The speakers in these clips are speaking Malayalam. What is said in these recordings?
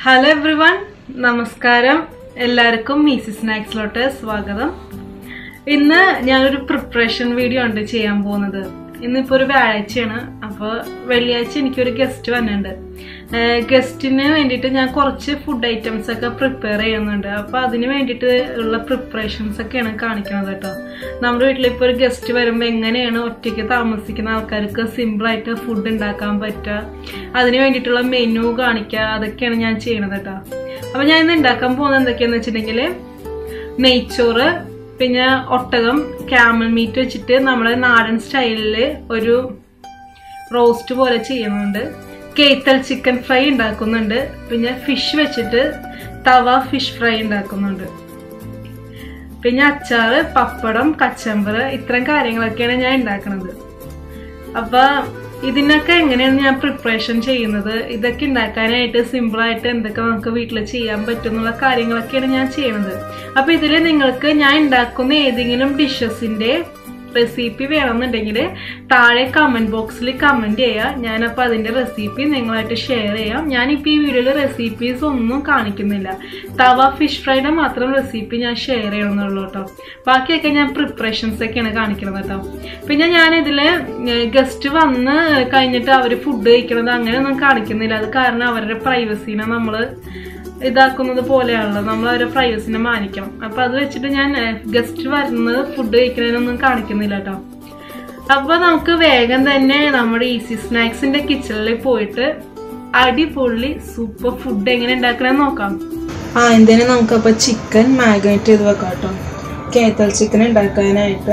ഹലോ എവ്രി വൺ നമസ്കാരം എല്ലാവർക്കും മീസി സ്നാക്സിലോട്ട് സ്വാഗതം ഇന്ന് ഞാനൊരു പ്രിപ്പറേഷൻ വീഡിയോ ഉണ്ട് ചെയ്യാൻ പോകുന്നത് ഇന്നിപ്പോൾ ഒരു വ്യാഴാഴ്ചയാണ് അപ്പോൾ വെള്ളിയാഴ്ച എനിക്കൊരു ഗസ്റ്റ് വന്നിട്ടുണ്ട് ഗസ്റ്റിന് വേണ്ടിയിട്ട് ഞാൻ കുറച്ച് ഫുഡ് ഐറ്റംസ് ഒക്കെ പ്രിപ്പയർ ചെയ്യുന്നുണ്ട് അപ്പോൾ അതിന് വേണ്ടിയിട്ട് ഉള്ള പ്രിപ്പറേഷൻസ് ഒക്കെയാണ് കാണിക്കുന്നത് കേട്ടോ നമ്മുടെ വീട്ടിലിപ്പോൾ ഒരു ഗസ്റ്റ് വരുമ്പോൾ എങ്ങനെയാണ് ഒറ്റയ്ക്ക് താമസിക്കുന്ന ആൾക്കാർക്ക് സിമ്പിളായിട്ട് ഫുഡ് ഉണ്ടാക്കാൻ പറ്റുക അതിന് വേണ്ടിയിട്ടുള്ള മെനു കാണിക്കുക അതൊക്കെയാണ് ഞാൻ ചെയ്യണത് കേട്ടോ അപ്പോൾ ഞാൻ ഇന്ന് ഉണ്ടാക്കാൻ പോകുന്നത് എന്തൊക്കെയാന്ന് വെച്ചിട്ടുണ്ടെങ്കിൽ നെയ്ച്ചോറ് പിന്നെ ഒട്ടകം ക്യാമൽ മീറ്റ് വെച്ചിട്ട് നമ്മുടെ നാടൻ സ്റ്റൈലിൽ ഒരു റോസ്റ്റ് പോലെ ചെയ്യുന്നുണ്ട് കേത്തൽ ചിക്കൻ ഫ്രൈ ഉണ്ടാക്കുന്നുണ്ട് പിന്നെ ഫിഷ് വെച്ചിട്ട് തവ ഫിഷ് ഫ്രൈ ഉണ്ടാക്കുന്നുണ്ട് പിന്നെ അച്ചാറ് പപ്പടം കച്ചമ്പർ ഇത്തരം കാര്യങ്ങളൊക്കെയാണ് ഞാൻ ഉണ്ടാക്കുന്നത് അപ്പൊ ഇതിനൊക്കെ എങ്ങനെയാണ് ഞാൻ പ്രിപ്പറേഷൻ ചെയ്യുന്നത് ഇതൊക്കെ ഉണ്ടാക്കാനായിട്ട് സിമ്പിളായിട്ട് എന്തൊക്കെ നമുക്ക് വീട്ടിൽ ചെയ്യാൻ പറ്റും എന്നുള്ള കാര്യങ്ങളൊക്കെയാണ് ഞാൻ ചെയ്യുന്നത് അപ്പൊ ഇതിൽ നിങ്ങൾക്ക് ഞാൻ ഉണ്ടാക്കുന്ന ഏതെങ്കിലും ഡിഷസിന്റെ റെസിപ്പി വേണമെന്നുണ്ടെങ്കിൽ താഴെ കമന്റ് ബോക്സിൽ കമന്റ് ചെയ്യുക ഞാനപ്പോൾ അതിന്റെ റെസിപ്പി നിങ്ങളായിട്ട് ഷെയർ ചെയ്യാം ഞാനിപ്പോൾ ഈ വീഡിയോയിൽ റെസിപ്പീസ് ഒന്നും കാണിക്കുന്നില്ല തവ ഫിഷ് ഫ്രൈയുടെ മാത്രം റെസിപ്പി ഞാൻ ഷെയർ ചെയ്യണമെന്നുള്ളൂ കേട്ടോ ബാക്കിയൊക്കെ ഞാൻ പ്രിപ്പറേഷൻസ് ഒക്കെയാണ് കാണിക്കുന്നത് കേട്ടോ പിന്നെ ഞാനിതിൽ ഗസ്റ്റ് വന്ന് കഴിഞ്ഞിട്ട് അവർ ഫുഡ് കഴിക്കണത് അങ്ങനെയൊന്നും കാണിക്കുന്നില്ല അത് കാരണം അവരുടെ പ്രൈവസീനെ നമ്മൾ ഇതാക്കുന്നത് പോലെയാണല്ലോ നമ്മൾ അവരെ പ്രൈവസിനെ മാനിക്കണം അപ്പൊ അത് വെച്ചിട്ട് ഞാൻ ഗസ്റ്റ് വരുന്നത് ഫുഡ് കഴിക്കുന്നതിനൊന്നും കാണിക്കുന്നില്ല കേട്ടോ അപ്പൊ നമുക്ക് വേഗം തന്നെ നമ്മുടെ ഈസി സ്നാക്സിന്റെ കിച്ചണിൽ പോയിട്ട് അടിപൊളി സൂപ്പർ ഫുഡ് എങ്ങനെ ഉണ്ടാക്കണമെന്ന് നോക്കാം ആ എന്തിനു നമുക്കപ്പോൾ ചിക്കൻ മാഗ്നേറ്റ് ചെയ്ത് വെക്കാം കേട്ടോ കേത്തൽ ചിക്കൻ ഉണ്ടാക്കാനായിട്ട്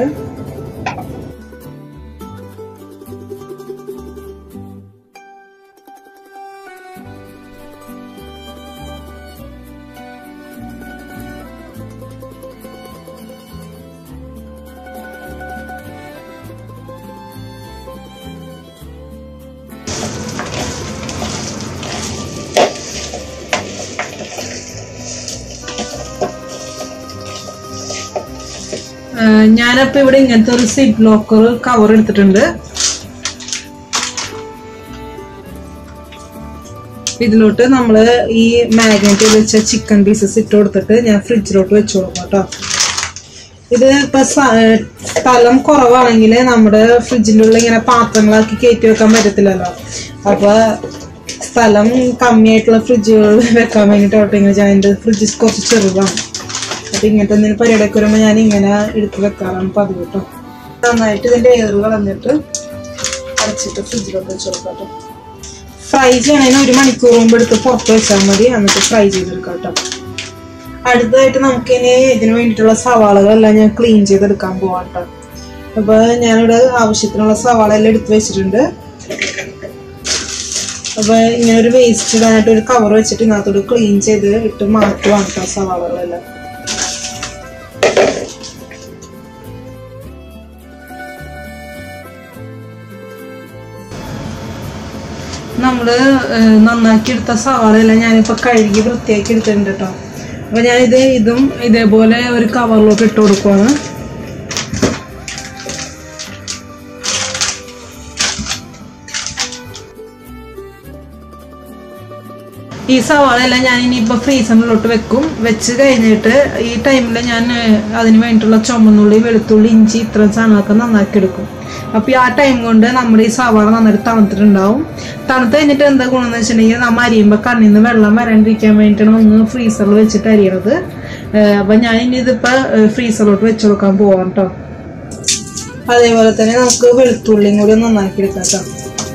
ഞാനപ്പോൾ ഇവിടെ ഇങ്ങനത്തെ ഒരു സിപ്പ് ലോക്കർ കവർ എടുത്തിട്ടുണ്ട് ഇതിലോട്ട് നമ്മൾ ഈ മാഗ്നേറ്റ് ചെയ്ത് വെച്ച ചിക്കൻ പീസസ് ഇട്ട് കൊടുത്തിട്ട് ഞാൻ ഫ്രിഡ്ജിലോട്ട് വെച്ചു കൊടുക്കും കേട്ടോ ഇത് ഇപ്പൊ സ്ഥലം കുറവാണെങ്കിൽ നമ്മുടെ ഫ്രിഡ്ജിൻ്റെ ഉള്ളിൽ ഇങ്ങനെ പാത്രങ്ങളാക്കി കയറ്റി വെക്കാൻ പറ്റത്തില്ലല്ലോ അപ്പൊ സ്ഥലം കമ്മിയായിട്ടുള്ള ഫ്രിഡ്ജുകൾ വെക്കാൻ വേണ്ടിയിട്ട് ഇങ്ങനെ ഞാൻ എൻ്റെ ഫ്രിഡ്ജ് കുറച്ച് ചെറുതാണ് അപ്പൊ ഇങ്ങനത്തെ എന്തെങ്കിലും പരിപാടിയൊക്കെ വരുമ്പോൾ ഞാൻ ഇങ്ങനെ എടുത്ത് വെക്കാറാണ് പതിവ് കേട്ടോ നന്നായിട്ട് ഇതിന്റെ എയർ കളഞ്ഞിട്ട് അടച്ചിട്ട് ഫ്രിഡ്ജിലോട്ട് വെച്ച് കൊടുക്കാം കേട്ടോ ഫ്രൈ ചെയ്യണതിന് ഒരു മണിക്കൂർ മുമ്പ് എടുത്ത് പുറത്ത് വെച്ചാൽ മതി എന്നിട്ട് ഫ്രൈ ചെയ്തെടുക്കാം കേട്ടോ അടുത്തതായിട്ട് നമുക്കിനി ഇതിന് വേണ്ടിയിട്ടുള്ള സവാളകളെല്ലാം ഞാൻ ക്ലീൻ ചെയ്തെടുക്കാൻ പോവാം കേട്ടോ അപ്പൊ ഞാനിവിടെ ആവശ്യത്തിനുള്ള സവാള എല്ലാം എടുത്ത് വെച്ചിട്ടുണ്ട് അപ്പൊ ഇങ്ങനെ ഒരു വേസ്റ്റ് ഇടാനായിട്ട് ഒരു കവർ വെച്ചിട്ട് ഇതിനകത്തോട് ക്ലീൻ ചെയ്ത് ഇട്ട് മാറ്റുവാണ് കേട്ടോ സവാളകളെല്ലാം നമ്മൾ നന്നാക്കി എടുത്ത സവാളയെല്ലാം ഞാനിപ്പോൾ കഴുകി വൃത്തിയാക്കി എടുത്തിട്ടുണ്ട് കേട്ടോ അപ്പോൾ ഞാനിത് ഇതും ഇതേപോലെ ഒരു കവറിലോട്ട് ഇട്ട് കൊടുക്കുവാണ് ഈ സവാളയെല്ലാം ഞാൻ ഇനിയിപ്പോൾ ഫ്രീസറിലോട്ട് വെക്കും വെച്ച് കഴിഞ്ഞിട്ട് ഈ ടൈമിൽ ഞാൻ അതിന് വേണ്ടിയിട്ടുള്ള ചുമന്നുള്ളി വെളുത്തുള്ളി ഇഞ്ചി ഇത്രയും സാധനങ്ങളൊക്കെ നന്നാക്കി എടുക്കും അപ്പോൾ ആ ടൈം കൊണ്ട് നമ്മുടെ ഈ സവാള നന്നായിട്ട് തണുത്തിട്ടുണ്ടാവും തണുത്ത് കഴിഞ്ഞിട്ട് എന്താ ഗുണമെന്ന് വെച്ചിട്ടുണ്ടെങ്കിൽ നമ്മൾ അരിയുമ്പോൾ കണ്ണിൽ നിന്ന് വെള്ളം വരാണ്ടിരിക്കാൻ വേണ്ടിയിട്ടാണ് ഒന്ന് ഫ്രീസറിൽ വെച്ചിട്ട് അരിയണത് അപ്പം ഞാൻ ഇനി ഇതിപ്പോൾ ഫ്രീസറിലോട്ട് വെച്ച് കൊടുക്കാൻ പോവാം കേട്ടോ അതേപോലെ തന്നെ നമുക്ക് വെളുത്തുള്ളിയും കൂടി നന്നാക്കി എടുക്കാം കേട്ടോ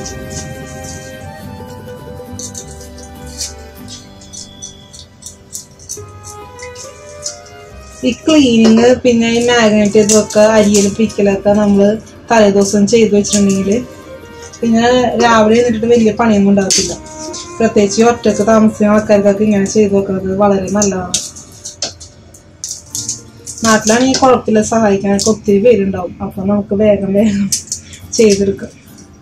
ഈ ക്ലീനിങ് പിന്നെ ഈ മാഗ്നേറ്റ് ചെയ്തൊക്കെ അരിയൽ പിക്കലൊക്കെ നമ്മൾ തലേദിവസം ചെയ്തു വെച്ചിട്ടുണ്ടെങ്കിൽ പിന്നെ രാവിലെ എന്നിട്ട് വലിയ പണിയൊന്നും ഉണ്ടാകത്തില്ല പ്രത്യേകിച്ച് ഒറ്റക്ക് താമസിക്കുന്ന ആൾക്കാർക്കൊക്കെ ഇങ്ങനെ ചെയ്തു വെക്കുന്നത് വളരെ നല്ലതാണ് നാട്ടിലാണെങ്കിൽ കുഴപ്പമില്ല സഹായിക്കാനൊക്കെ ഒത്തിരി പേരുണ്ടാവും അപ്പം നമുക്ക് വേഗം വേഗം ചെയ്തെടുക്കാം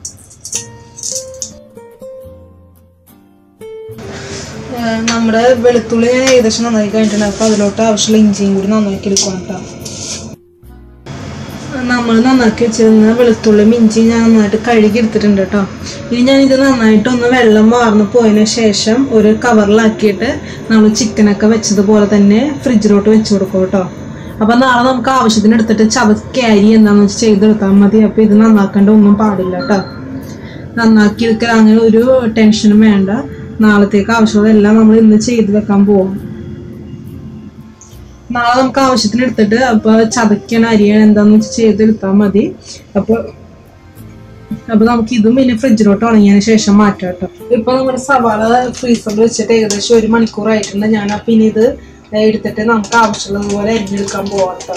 നമ്മുടെ വെളുത്തുള്ളി ഞാൻ ഏകദേശം നന്നായി കഴിഞ്ഞിട്ടുണ്ട് അപ്പോൾ അതിലോട്ട് ആവശ്യമുള്ള ഇഞ്ചിയും കൂടി നന്നാക്കി എടുക്കണം കേട്ടോ നമ്മൾ നന്നാക്കി വെച്ചിരുന്ന വെളുത്തുള്ളി ഇഞ്ചി ഞാൻ നന്നായിട്ട് കഴുകി എടുത്തിട്ടുണ്ട് കേട്ടോ ഇനി ഞാൻ ഇത് നന്നായിട്ട് ഒന്ന് വെള്ളം വാർന്ന് പോയതിന് ശേഷം ഒരു കവറിലാക്കിയിട്ട് നമ്മൾ ചിക്കനൊക്കെ വെച്ചതുപോലെ തന്നെ ഫ്രിഡ്ജിലോട്ട് വെച്ച് കൊടുക്കും കേട്ടോ അപ്പൊ നാളെ നമുക്ക് ആവശ്യത്തിന് എടുത്തിട്ട് ചതക്കി അരി എന്താണെന്ന് വെച്ചാൽ ചെയ്തെടുത്താൽ മതി അപ്പൊ ഇത് നന്നാക്കേണ്ട ഒന്നും പാടില്ല കേട്ടോ നന്നാക്കി എടുക്കാൻ അങ്ങനെ ഒരു ടെൻഷനും വേണ്ട നാളത്തേക്ക് ആവശ്യമുള്ളതെല്ലാം നമ്മൾ ഇന്ന് ചെയ്ത് വെക്കാൻ പോകും നാളെ നമുക്ക് ആവശ്യത്തിന് എടുത്തിട്ട് അപ്പൊ ചതക്കണ അരിയാണ് എന്താന്ന് വെച്ചാൽ ചെയ്തെടുത്താൽ മതി അപ്പൊ അപ്പൊ നമുക്ക് ഇതും പിന്നെ ഫ്രിഡ്ജിലോട്ട് ഉണങ്ങിയതിന് ശേഷം മാറ്റാം കേട്ടോ ഇപ്പൊ നമ്മുടെ സവാള ഫ്രീസറിൽ വെച്ചിട്ട് ഏകദേശം ഒരു മണിക്കൂർ ആയിട്ടുണ്ട് ഞാൻ അപ്പൊ ഇനി ഇത് എടുത്തിട്ട് നമുക്ക് ആവശ്യമുള്ളതുപോലെ അരിഞ്ഞെടുക്കാൻ പോവാം കേട്ടോ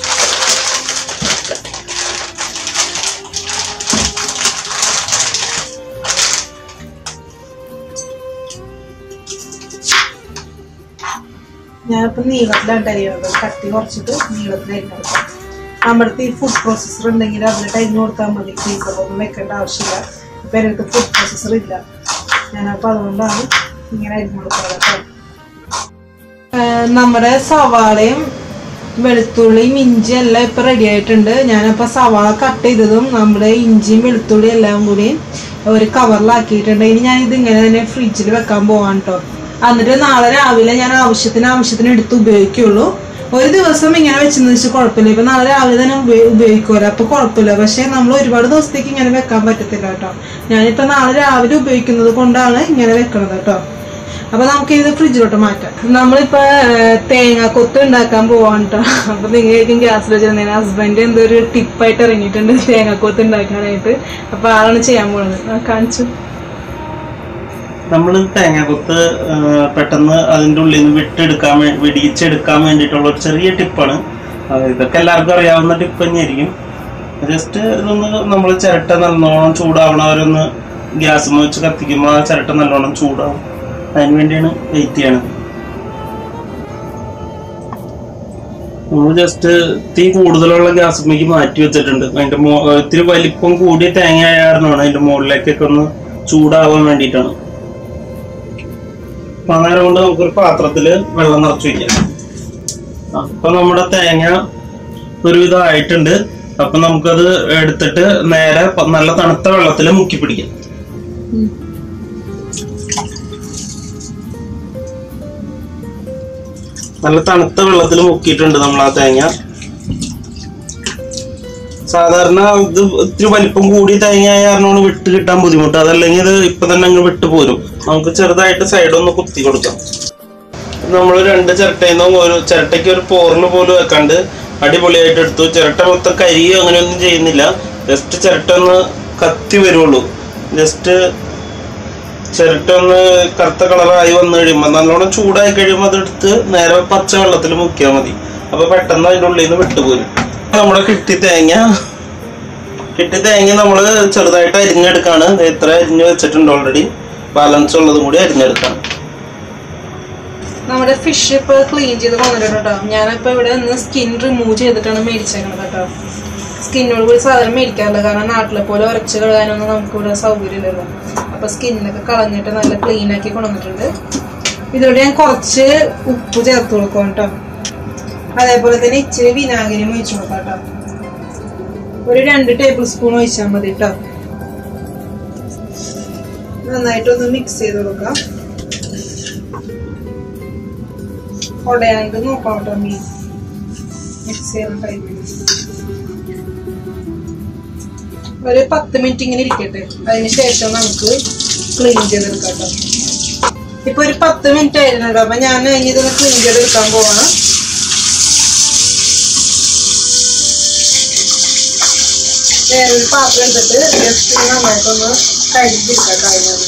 ഞാനിപ്പോ നീളത്തിലാണ് അരിയുന്നത് കട്ടി കുറച്ചിട്ട് നീളത്തിലായിരിക്കണം നമ്മുടെ ഈ ഫുഡ് പ്രോസസ്സർ ഉണ്ടെങ്കിൽ അതിൽ അരിഞ്ഞു കൊടുത്താൽ മതി ഫ്രീസറിലൊന്നും വെക്കേണ്ട ആവശ്യമില്ല ഇപ്പൊ എൻ്റെ അടുത്ത് ഫുഡ് പ്രോസസ്സർ ഇല്ല ഞാനപ്പോൾ അതുകൊണ്ടാണ് ഇങ്ങനെ അരിഞ്ഞു കൊടുക്കുന്നത് കേട്ടോ ഏഹ് നമ്മുടെ സവാളയും വെളുത്തുള്ളിയും ഇഞ്ചി എല്ലാം ഇപ്പൊ റെഡി ആയിട്ടുണ്ട് ഞാനപ്പോ സവാള കട്ട് ചെയ്തതും നമ്മുടെ ഇഞ്ചിയും വെളുത്തുള്ളിയും എല്ലാം കൂടി ഒരു കവറിലാക്കിയിട്ടുണ്ട് ഇനി ഞാൻ ഇത് ഇങ്ങനെ തന്നെ ഫ്രിഡ്ജിൽ വെക്കാൻ പോവാൻ കേട്ടോ എന്നിട്ട് നാളെ രാവിലെ ഞാൻ ആവശ്യത്തിന് ആവശ്യത്തിന് എടുത്ത് ഉപയോഗിക്കുള്ളൂ ഒരു ദിവസം ഇങ്ങനെ വെച്ചെന്ന് വെച്ചാൽ കുഴപ്പമില്ല ഇപ്പൊ നാളെ രാവിലെ തന്നെ ഉപയോ- ഉപയോഗിക്കുമല്ലോ അപ്പൊ കുഴപ്പമില്ല പക്ഷെ നമ്മൾ ഒരുപാട് ദിവസത്തേക്ക് ഇങ്ങനെ വെക്കാൻ പറ്റത്തില്ല കേട്ടോ ഞാനിപ്പോ നാളെ രാവിലെ ഉപയോഗിക്കുന്നത് കൊണ്ടാണ് ഇങ്ങനെ വെക്കണത് കേട്ടോ അപ്പൊ നമുക്ക് ഇത് ഫ്രിഡ്ജിലോട്ട് മാറ്റാം നമ്മളിപ്പോ ഏഹ്, തേങ്ങാക്കൊത്ത് ഉണ്ടാക്കാൻ പോവാണ് കേട്ടോ അപ്പൊ നിങ്ങൾക്കും ഗ്യാസിൽ വെച്ചിരുന്നതിന് ഹസ്ബൻഡ് എന്തോ ഒരു ടിപ്പായിട്ട് ഇറങ്ങിയിട്ടുണ്ട് തേങ്ങാക്കൊത്ത് ഉണ്ടാക്കാനായിട്ട് അപ്പൊ ആളാണ് ചെയ്യാൻ പോകുന്നത് ആ, കാണിച്ചു നമ്മൾ തേങ്ങാക്കൊത്ത് ആ, പെട്ടെന്ന് അതിൻ്റെ ഉള്ളിൽ നിന്ന് വിട്ടെടുക്കാൻ വേ- വെടിയിച്ചെടുക്കാൻ വേണ്ടിയിട്ടുള്ള ഒരു ചെറിയ ടിപ്പാണ് അത് ഇതൊക്കെ എല്ലാവർക്കും അറിയാവുന്ന ടിപ്പ് തന്നെയായിരിക്കും ജസ്റ്റ് ഇതൊന്ന് നമ്മൾ ചിരട്ട നല്ലോണം ചൂടാവണവരൊന്ന് ഗ്യാസ് വെച്ച് കത്തിക്കുമ്പോൾ ആ ചിരട്ട നല്ലോണം ചൂടാവും അതിന് വേണ്ടിയാണ് വെയിറ്റ് ചെയ്യണത് നമ്മൾ ജസ്റ്റ് തീ കൂടുതലുള്ള ഗ്യാസുമ്മേക്ക് മാറ്റി വെച്ചിട്ടുണ്ട് അതിന്റെ മോ ഇത്തിരി വലിപ്പം കൂടിയ തേങ്ങ ആയതുകൊണ്ടാണ് അതിന്റെ മുകളിലേക്കൊക്കെ ഒന്ന് ചൂടാവാൻ വേണ്ടിയിട്ടാണ് അപ്പൊ അന്നേരം കൊണ്ട് നമുക്കൊരു പാത്രത്തില് വെള്ളം നിറച്ച് വയ്ക്കാം അപ്പൊ നമ്മുടെ തേങ്ങ ഒരുവിധം ആയിട്ടുണ്ട് അപ്പൊ നമുക്കത് എടുത്തിട്ട് നേരെ പ- നല്ല തണുത്ത വെള്ളത്തിൽ മുക്കി പിടിക്കാം നല്ല തണുത്ത വെള്ളത്തിൽ മുക്കിയിട്ടുണ്ട് നമ്മൾ ആ തേങ്ങ സാധാരണ ഇത് ഇത്തിരി വലിപ്പം കൂടി തേങ്ങ ആയ കാരണമാണ് വിട്ട് കിട്ടാൻ ബുദ്ധിമുട്ട് അതല്ലെങ്കിൽ ഇത് ഇപ്പൊ തന്നെ അങ്ങ് വിട്ട് പോരും നമുക്ക് ചെറുതായിട്ട് സൈഡ് ഒന്ന് കുത്തി കൊടുക്കാം നമ്മൾ രണ്ട് ചിരട്ടയിൽ ഒരു ചിരട്ടയ്ക്ക് ഒരു പോറിന് പോലും വെക്കാണ്ട് അടിപൊളിയായിട്ട് എടുത്തു ചിരട്ട മൊത്തം കരിയോ അങ്ങനെയൊന്നും ചെയ്യുന്നില്ല ജസ്റ്റ് ചിരട്ട ഒന്ന് കത്തി വരുള്ളൂ ജസ്റ്റ് ചിരട്ട ഒന്ന് കറുത്ത കളറായി വന്നു കഴിയുമ്പോൾ നല്ലോണം ചൂടായി കഴിയുമ്പോൾ അതെടുത്ത് നേരെ പച്ച വെള്ളത്തിൽ മുക്കിയാൽ മതി അപ്പൊ പെട്ടെന്ന് അതിൻ്റെ ഉള്ളിൽ നിന്ന് വിട്ടുപോരും നമ്മുടെ കിട്ടി തേങ്ങ കിട്ടി തേങ്ങ നമ്മൾ ചെറുതായിട്ട് അരിഞ്ഞെടുക്കാണ് ദേ ഇത്ര അരിഞ്ഞ് വെച്ചിട്ടുണ്ട് ഓൾറെഡി ബാലൻസ് ഉള്ളതും കൂടി അരിഞ്ഞെടുക്കാം നമ്മുടെ ഫിഷ് ഇപ്പൊ ക്ലീൻ ചെയ്ത് കൊണ്ടിട്ടുണ്ട് കേട്ടോ ഞാനിപ്പോ ഇവിടെ നിന്ന് സ്കിൻ റിമൂവ് ചെയ്തിട്ടാണ് മേടിച്ചേക്കണത് കേട്ടോ സ്കിന്നോട് കൂടി സാധനം മേടിക്കാറില്ല കാരണം നാട്ടിലെ പോലെ ഉരച്ച് കഴുകാനൊന്നും നമുക്ക് ഇവിടെ സൗകര്യമില്ലല്ലോ അപ്പൊ സ്കിന്നൊക്കെ കളഞ്ഞിട്ട് നല്ല ക്ലീൻ ആക്കി കൊണ്ടുവന്നിട്ടുണ്ട് ഇതിലൂടെ ഞാൻ കുറച്ച് ഉപ്പ് ചേർത്ത് കൊടുക്കും കേട്ടോ അതേപോലെ തന്നെ ഇച്ചിരി വിനാഗിരിയും ഒഴിച്ചു കൊടുക്കാം കേട്ടോ ഒരു രണ്ട് ടേബിൾ സ്പൂൺ ഒഴിച്ചാൽ മതി കേട്ടോ നന്നായിട്ടൊന്ന് മിക്സ് ചെയ്ത് കൊടുക്കാം ഉടയാണ്ട് നോക്കാം കേട്ടോ മീൻ മിക്സ് ചെയ്യുന്ന ടൈമിൽ ഒരു പത്ത് മിനിറ്റ് ഇങ്ങനെ ഇരിക്കട്ടെ അതിന് ശേഷം നമുക്ക് ക്ലീൻ ചെയ്തെടുക്കാം കേട്ടോ ഇപ്പൊ ഒരു പത്ത് മിനിറ്റ് ആയിരുന്നു കേട്ടോ അപ്പൊ ഞാൻ ഇനി ഇതൊന്ന് ക്ലീൻ ചെയ്തെടുക്കാൻ പോവാണ് വേറൊരു പാത്രം എടുത്തിട്ട് ജസ്റ്റ് നന്നായിട്ടൊന്ന് കഴുകിയെടുക്കാം കഴിഞ്ഞത്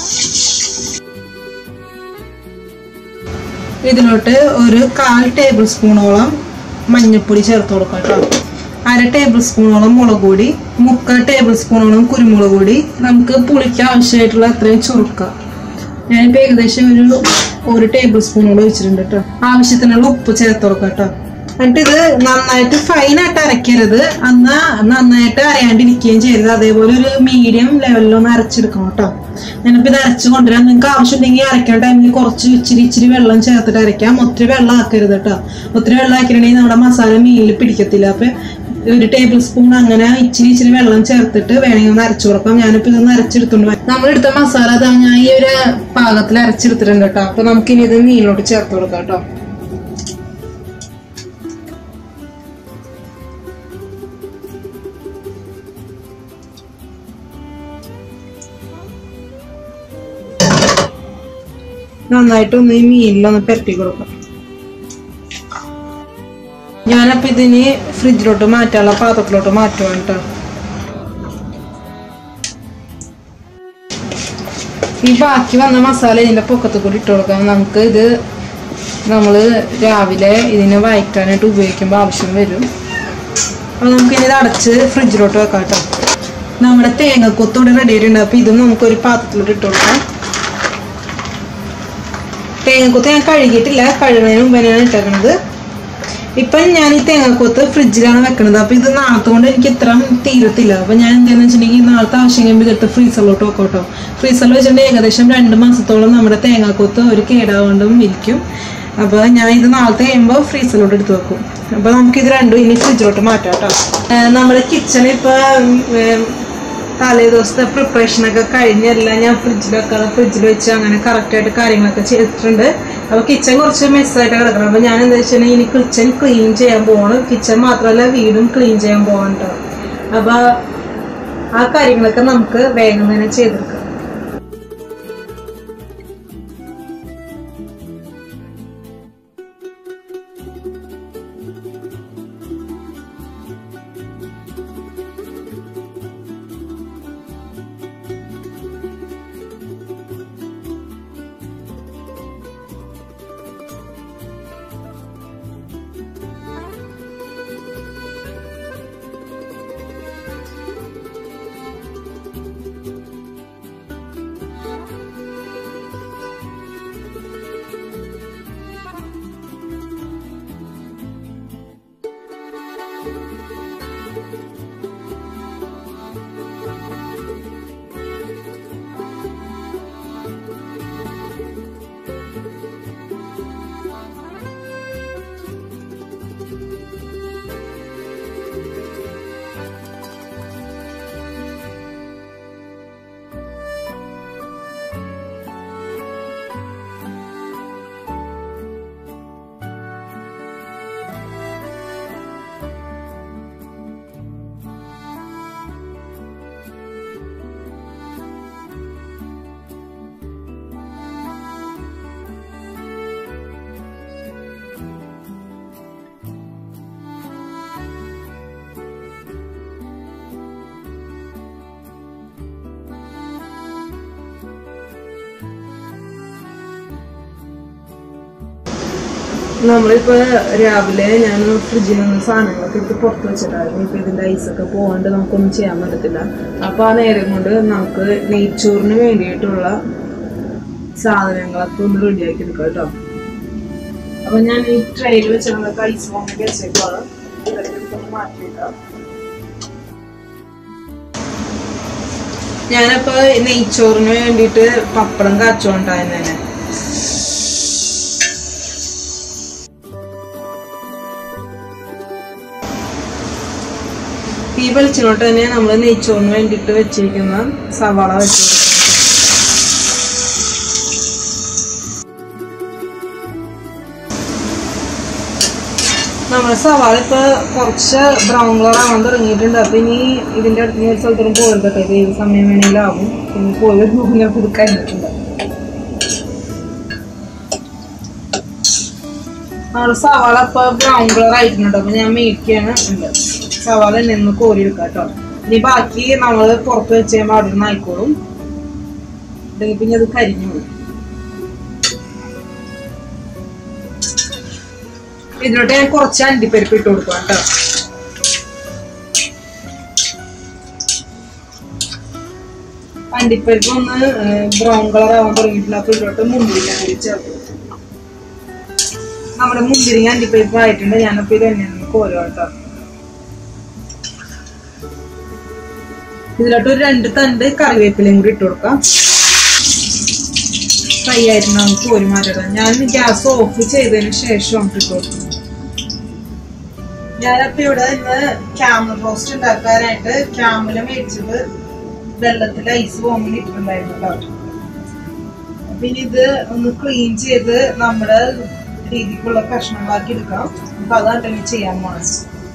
ഇതിലോട്ട് ഒരു കാൽ ടേബിൾ സ്പൂണോളം മഞ്ഞൾപ്പൊടി ചേർത്ത് കൊടുക്കാം കേട്ടോ അര ടേബിൾ സ്പൂണോളം മുളക് പൊടി മുക്കാൽ ടേബിൾ സ്പൂണോളം കുരുമുളക് പൊടി നമുക്ക് പുളിക്ക് ആവശ്യമായിട്ടുള്ള അത്രയും ചുരുക്കാം ഞാനിപ്പോൾ ഏകദേശം ഒരു ഒരു ടേബിൾ സ്പൂണോളം വെച്ചിട്ടുണ്ട് കേട്ടോ ആവശ്യത്തിനുള്ള ഉപ്പ് ചേർത്ത് കൊടുക്കാം കേട്ടോ എന്നിട്ട് ഇത് നന്നായിട്ട് ഫൈനായിട്ട് അരയ്ക്കരുത് എന്നാ നന്നായിട്ട് അരയാണ്ടിരിക്കുകയും ചെയ്യരുത് അതേപോലെ ഒരു മീഡിയം ലെവലിലൊന്ന് അരച്ചെടുക്കണം കേട്ടോ ഞാനിപ്പോൾ ഇത് അരച്ച് കൊണ്ടുവരാം നിങ്ങൾക്ക് ആവശ്യമുണ്ടെങ്കിൽ അരയ്ക്കാൻ ടൈമിൽ കുറച്ച് ഇച്ചിരി ഇച്ചിരി വെള്ളം ചേർത്തിട്ട് അരയ്ക്കാം ഒത്തിരി വെള്ളം ആക്കരുത് കേട്ടോ ഒത്തിരി വെള്ളം ആക്കിയിട്ടുണ്ടെങ്കിൽ നമ്മുടെ മസാല മീനിൽ പിടിക്കത്തില്ല അപ്പൊ ഒരു ടേബിൾ സ്പൂൺ അങ്ങനെ ഇച്ചിരി ഇച്ചിരി വെള്ളം ചേർത്തിട്ട് വേണമെങ്കിൽ ഒന്ന് അരച്ചു കൊടുക്കാം ഞാനിപ്പോ ഇതൊന്ന് അരച്ചെടുത്തോണ്ട് വരാം നമ്മൾ എടുത്ത മസാല അതാ ഞാൻ ഈ ഒരു പാകത്തിൽ അരച്ചെടുത്തിട്ടുണ്ട് കേട്ടോ അപ്പൊ നമുക്ക് ഇനി ഇത് മീനിലോട്ട് ചേർത്ത് കൊടുക്കാം കേട്ടോ നന്നായിട്ടൊന്ന് ഈ മീനിലൊന്ന് പെരട്ടി കൊടുക്കാം ഞാനപ്പോ ഇതിന് ഫ്രിഡ്ജിലോട്ട് മാറ്റാനുള്ള പാത്രത്തിലോട്ട് മാറ്റുവാണ് കേട്ടോ ഈ ബാക്കി വന്ന മസാല ഇതിന്റെ പൊക്കത്ത് കൂടി ഇട്ട് കൊടുക്കാം നമുക്ക് ഇത് നമ്മൾ രാവിലെ ഇതിനെ വായിക്കാനായിട്ട് ഉപയോഗിക്കുമ്പോൾ ആവശ്യം വരും അപ്പൊ നമുക്ക് ഇനി ഇത് അടച്ച് ഫ്രിഡ്ജിലോട്ട് വെക്കാം കേട്ടോ നമ്മുടെ തേങ്ങക്കൊത്തോടെ റെഡി ആയിട്ടുണ്ട് അപ്പൊ ഇതും നമുക്കൊരു പാത്രത്തിലോട്ട് ഇട്ട് കൊടുക്കാം തേങ്ങക്കൊത്ത് ഞാൻ കഴുകിയിട്ടില്ല കഴുകുന്നതിന് മുമ്പ് തന്നെയാണ് ഇട്ടേക്കണത് ഇപ്പം ഞാൻ ഈ തേങ്ങക്കൊത്ത് ഫ്രിഡ്ജിലാണ് വെക്കണത് അപ്പൊ ഇത് നാളത്തെ കൊണ്ട് എനിക്ക് ഇത്ര തീരത്തില്ല അപ്പൊ ഞാൻ എന്താന്ന് വെച്ചിട്ടുണ്ടെങ്കിൽ നാളത്തെ ആവശ്യം കഴിയുമ്പോൾ ഇതെടുത്ത് ഫ്രീസറിലോട്ട് വെക്കാം കേട്ടോ ഫ്രീസറിൽ വെച്ചിട്ടുണ്ടെങ്കിൽ ഏകദേശം രണ്ട് മാസത്തോളം നമ്മുടെ തേങ്ങാക്കൊത്ത് ഒരു കേടാകൊണ്ടും ഇരിക്കും അപ്പൊ ഞാൻ ഇത് നാളത്തെ കഴിയുമ്പോൾ ഫ്രീസറിലോട്ട് എടുത്ത് വെക്കും അപ്പൊ നമുക്ക് ഇത് രണ്ടും ഇനി ഫ്രിഡ്ജിലോട്ട് മാറ്റാം കേട്ടോ ഏഹ് നമ്മുടെ കിച്ചൺ ഇപ്പൊ ഉം, തലേ ദിവസത്തെ പ്രിപ്പറേഷൻ ഒക്കെ കഴിഞ്ഞെല്ലാം ഞാൻ ഫ്രിഡ്ജിൽ വെക്കാതെ ഫ്രിഡ്ജിൽ വെച്ച് അങ്ങനെ കറക്റ്റ് ആയിട്ട് കാര്യങ്ങളൊക്കെ ചെയ്തിട്ടുണ്ട് അപ്പൊ കിച്ചൺ കുറച്ച് മെസ്സായിട്ട് കിടക്കണം അപ്പൊ ഞാൻ എന്താ വെച്ചാൽ ഇനി കിച്ചൺ ക്ലീൻ ചെയ്യാൻ പോവാണ് കിച്ചൺ മാത്രമല്ല വീടും ക്ലീൻ ചെയ്യാൻ പോവാണ് കേട്ടോ അപ്പൊ ആ കാര്യങ്ങളൊക്കെ നമുക്ക് വേഗം തന്നെ ചെയ്തെടുക്കാം നമ്മളിപ്പോ രാവിലെ ഞാൻ ഫ്രിഡ്ജിൽ നിന്ന് സാധനങ്ങളൊക്കെ എടുത്ത് പുറത്ത് വെച്ചിട്ടായിരുന്നു ഇപ്പൊ ഇതിന്റെ ഐസൊക്കെ പോകാണ്ട് നമുക്കൊന്നും ചെയ്യാൻ പറ്റത്തില്ല അപ്പൊ ആ നേരം കൊണ്ട് നമുക്ക് നെയ്ച്ചോറിന് വേണ്ടിയിട്ടുള്ള സാധനങ്ങളൊക്കെ ഒന്ന് റെഡിയാക്കി എടുക്കാം കേട്ടോ അപ്പൊ ഞാൻ ഈ ട്രെയിൽ വെച്ചിട്ടുള്ള ഐസ് വാങ്ങി വെച്ചേക്കാണ് ഇതൊക്കെ എടുത്തൊന്ന് മാറ്റിയിട്ടാം ഞാനപ്പോ നെയ്ച്ചോറിന് വേണ്ടിയിട്ട് പപ്പടം കാച്ചുകൊണ്ടായിരുന്നു തന്നെ ഈ വെളിച്ചെണ്ണോട്ട് തന്നെ നമ്മൾ നെയ്ച്ചോറിന് വേണ്ടിയിട്ട് വെച്ചിരിക്കുന്ന സവാള വെച്ച് കൊടുക്കണം. നമ്മുടെ സവാള ഇപ്പൊ കുറച്ച് ബ്രൗൺ കളർ ആവാൻ തുടങ്ങിയിട്ടുണ്ട് അപ്പൊ ഇനി ഇതിന്റെ അടുത്ത് ഒരു സ്ഥലത്തോളം പോയിട്ടെ ഇത് ഏത് സമയം വേണമെങ്കിലും ആവും പിന്നെ പോയി വരുമ്പോൾ ഞാൻ ഇത് കഴിഞ്ഞിട്ടുണ്ട് നമ്മുടെ സവാള ഇപ്പൊ ബ്രൗൺ കളർ ആയിട്ടുണ്ട് അപ്പൊ ഞാൻ മേടിക്കാണ് ഉണ്ട് സവാള നിന്ന് കോരി എടുക്കാം കേട്ടോ ഇനി ബാക്കി നമ്മള് പുറത്ത് വെച്ച് കഴിയുമ്പോൾ അവിടെ നിന്ന് ആയിക്കോളും ഇല്ലെങ്കിൽ പിന്നെ അത് കരിഞ്ഞു പോകും ഇതിലോട്ട് ഞാൻ കുറച്ച് അണ്ടിപ്പരിപ്പ് ഇട്ട് കൊടുക്കാം കേട്ടോ അണ്ടിപ്പരിപ്പ് ഒന്ന് ബ്രൗൺ കളർ ആവാൻ തുടങ്ങിയിട്ടില്ല അപ്പൊ ഇതിലോട്ട് മുന്തിരിങ്ങ കൂടി ചേർത്ത് കൊടുക്കും. നമ്മുടെ മുന്തിരിങ്ങ അണ്ടിപ്പരിപ്പ് ആയിട്ടുണ്ട് ഞാനപ്പോ ഇത് തന്നെയാണ് കോരുക കേട്ടോ ഇതിലോട്ട് ഒരു രണ്ട് തണ്ട് കറിവേപ്പിലയും കൂടി ഇട്ട് കൊടുക്കാം ഫ്രൈ ആയിട്ട് നമുക്ക് കോരി മാറ്റാം ഞാൻ ഗ്യാസ് ഓഫ് ചെയ്തതിന് ശേഷം ഇട്ട് കൊടുക്കും ഞാനപ്പോ ഇവിടെ ഇന്ന് ക്യാമൽ റോസ്റ്റ് ഉണ്ടാക്കാനായിട്ട് ക്യാമല് മേടിച്ചത് വെള്ളത്തിൽ ഐസ് പോകുമ്പോൾ ഇട്ടിട്ടുണ്ടായിരുന്നു കേട്ടോ അപ്പൊ ഇനി ഇത് ഒന്ന് ക്ലീൻ ചെയ്ത് നമ്മുടെ രീതിക്കുള്ള കഷ്ണങ്ങളാക്കി എടുക്കാം അപ്പൊ അതാണ് ഇനി ചെയ്യാൻ പോണത്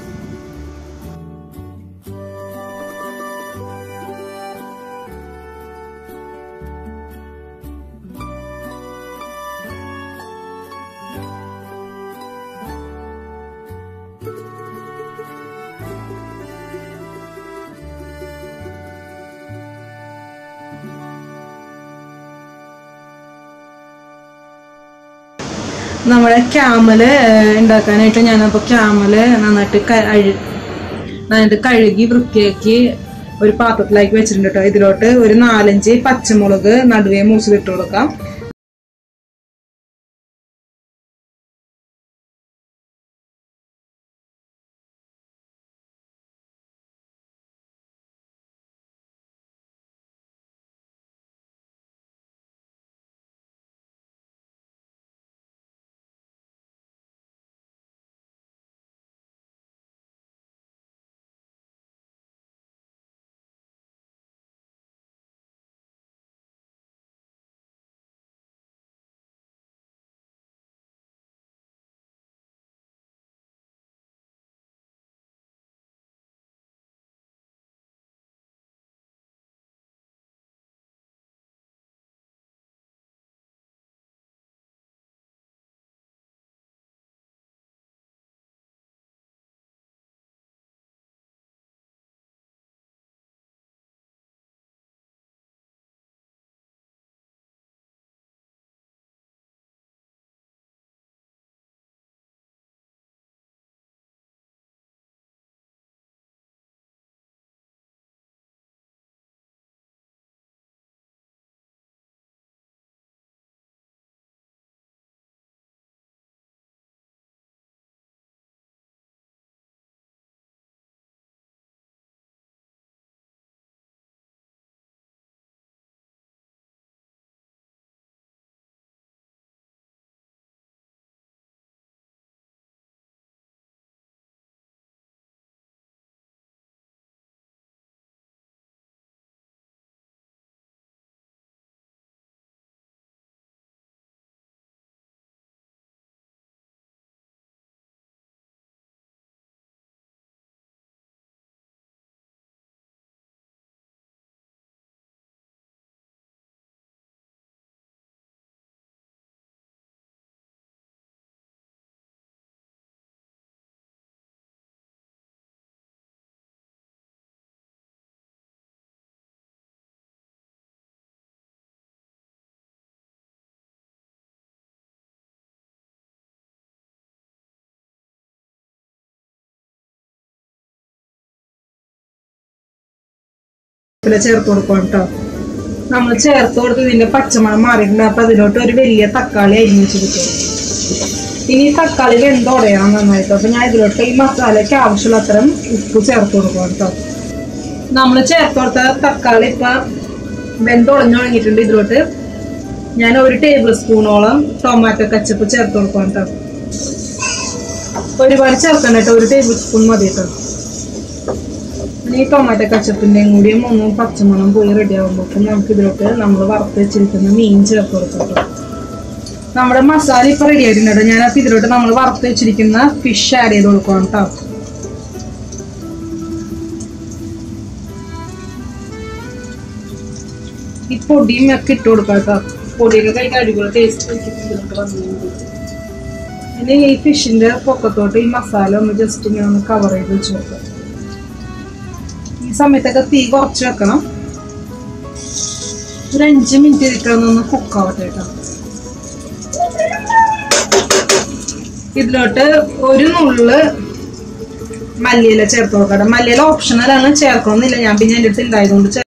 നമ്മുടെ ക്യാമല് ഉണ്ടാക്കാനായിട്ട് ഞാനപ്പോൾ ക്യാമല് നന്നായിട്ട് ക- അഴി നന്നായിട്ട് കഴുകി വൃത്തിയാക്കി ഒരു പാത്രത്തിലാക്കി വെച്ചിട്ടുണ്ട് കേട്ടോ ഇതിലോട്ട് ഒരു നാലഞ്ച് പച്ചമുളക് നടുവേ മുറിച്ചിട്ട് കൊടുക്കാം ഇതില് ചേർത്ത് കൊടുക്കണം കേട്ടോ നമ്മൾ ചേർത്ത് കൊടുത്ത് ഇതിന്റെ പച്ചമണം മാറിയിട്ടുണ്ട് അപ്പൊ അതിലോട്ട് ഒരു വലിയ തക്കാളി അരിഞ്ഞു വെച്ചെടുക്കും ഇനി ഈ തക്കാളി വെന്തോടയണം നന്നായിട്ട് അപ്പൊ ഞാൻ ഇതിലോട്ട് ഈ മസാലയ്ക്ക് ആവശ്യമുള്ള അത്തരം ഉപ്പ് ചേർത്ത് കൊടുക്കണം കേട്ടോ നമ്മൾ ചേർത്ത് കൊടുത്ത തക്കാളി ഇപ്പൊ വെന്തുടഞ്ഞു തുടങ്ങിയിട്ടുണ്ട് ഇതിലോട്ട് ഞാൻ ഒരു ടേബിൾ സ്പൂണോളം ടൊമാറ്റോ കച്ചപ്പ് ചേർത്ത് കൊടുക്കണം കേട്ടോ ഒരുപാട് ചേർക്കണ്ട കേട്ടോ ഒരു ടേബിൾ സ്പൂൺ മതി കേട്ടോ ഈ ടൊമാറ്റോ കച്ചപ്പിന്റെയും കൂടിയും ഒന്ന് പച്ചമണം പോയി റെഡി ആകുമ്പോൾ നമുക്ക് ഇതിലോട്ട് നമ്മൾ വറുത്ത് വെച്ചിരിക്കുന്ന മീൻ ചേർത്ത് കൊടുക്കാം കേട്ടോ നമ്മുടെ മസാല ഇപ്പൊ റെഡി ആയിട്ടുണ്ട് കേട്ടോ ഞാനപ്പോ ഇതിലോട്ട് നമ്മൾ വറുത്ത് വെച്ചിരിക്കുന്ന ഫിഷ് ആഡ് ചെയ്ത് കൊടുക്കണം കേട്ടോ ഈ പൊടിയും ഒക്കെ ഇട്ട് കൊടുക്കാം കേട്ടോ പൊടിയൊക്കെ കഴിക്കാൻ അടിപൊളി ടേസ്റ്റ് ഇതിലോട്ട് വന്നിട്ടുണ്ട് ഇനി ഈ ഫിഷിന്റെ പൊക്കത്തോട്ട് ഈ മസാല ഒന്ന് ജസ്റ്റ് ഇങ്ങനെ ഒന്ന് കവർ ചെയ്ത് വെച്ച് കൊടുക്കാം ഈ സമയത്തൊക്കെ തീ കുറച്ച് വെക്കണം ഒരു അഞ്ച് മിനിറ്റ് ഇരിക്കണമെന്നൊന്ന് കുക്ക് ആവട്ടെ കേട്ടോ ഇതിലോട്ട് ഒരു നുള്ള് മല്ലിയില ചേർത്ത് നോക്കട്ടെ മല്ലിയില ഓപ്ഷണലാണ് ചേർക്കണമെന്നില്ല ഞാൻ പിന്നെ എൻ്റെ അടുത്ത് ഉണ്ടായതുകൊണ്ട് ചേർ-